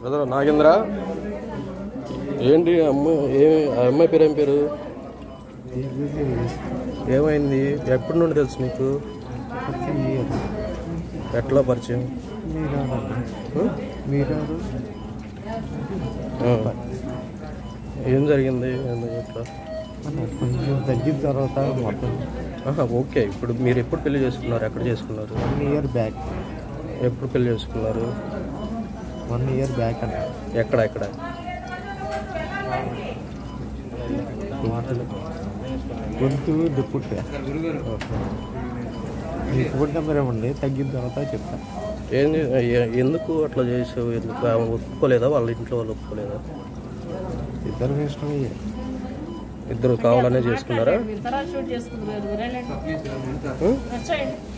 Brother Nagendra ఏంటి అమ్మ ఏమి ఆ అమ్మాయి పేరు ఏం పేరు ఏమైంది ఎప్పటి నుండి తెలుసు నీకు ఎట్లా పరిచయం ఉం? ఆ. ఏం జరిగింది ఎందుకు ఎట్లా కొంచెం తగ్గిన తర్వాత మొత్తం ఆహా, ఓకే ఇప్పుడు మీరు ఎప్పుడు పెళ్లి చేసుకున్నారు ఎక్కడ చేసుకున్నారు వన్ ఇయర్ బ్యాక్ ఎప్పుడు పెళ్లి చేసుకున్నారు వన్ ఇయర్ బ్యాక్ అంట ఎక్కడ ఎక్కడ గొంతు డిపుట్ మీ ఫోన్ నెంబర్ ఇవ్వండి తగ్గిన తర్వాత చెప్తా ఏంది ఎ- ఎందుకు అట్లా చేసావు ఎందుకు ఆమె ఒప్పుకోలేదా వాళ్ళ ఇంట్లో వాళ్ళు ఒప్పుకోలేదా ఇద్దరు ఇష్టమయ్యే ఇద్దరు కావాలనే చేసుకున్నారా తర్వాత షూట్ చేసుకుంటారు ఉం? వచ్చేయండి